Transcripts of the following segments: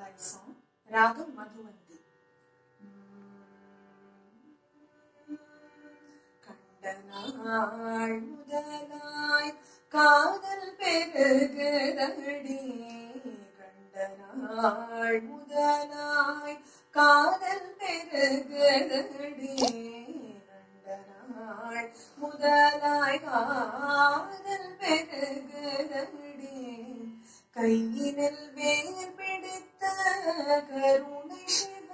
Malay song, Ragam Madhuvanti. கண்டனாள் முதலாய் காதல் பெருகுதடி கண்டனாள் முதலாய் காதல் பெருகுதடி கண்டனாள் முதலாய் காதல் பெருகுதடி கையினில் வேர் பிடித்த கருணை சிவ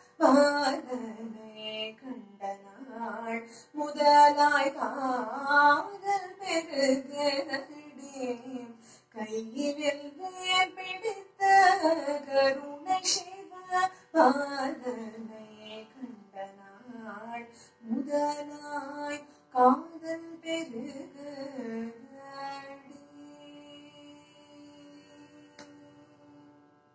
பாலனை கண்டனாள் முதலாய் காதல் பெருகடி கையினில் வேர் பிடித்த கருணை சிவ பாலனை கண்டனாள் முதலாய் காதல் பெருகடி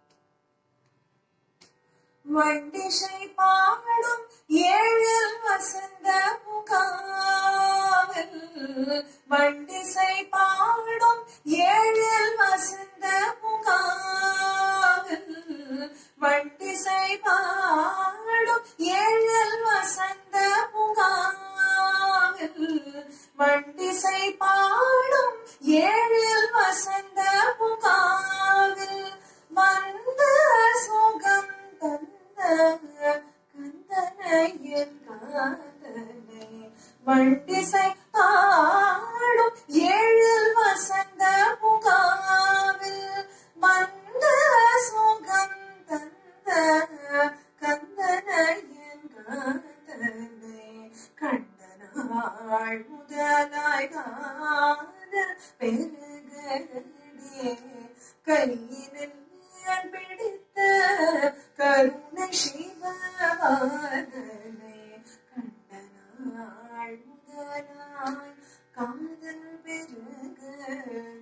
வண்டிசை பாடும் ஏழில் வசந்த முகாவில் வண்டிசை பாடும் ஏழில் வசந்த முகாவில் வண்டிசை பாடும் ஏழில் வசந்த முகாவில் வண்டிசை பாடும் ஏழில் வசந்த முகாவில் வந்த சுகம் தந்த கந்தனையன் காதனை வண்டிசை பாடும் ஏழில் வசந்த முகாவில் வந்த சுகம் தந்த கந்தனையன் காதனை கண்டனாள் முதலாய் காதல் பெருகடியே கையினில் நான் பிடித்த கருணை சிவவாதனை கண்டனாள் முதலாய் காதல் பெருகடி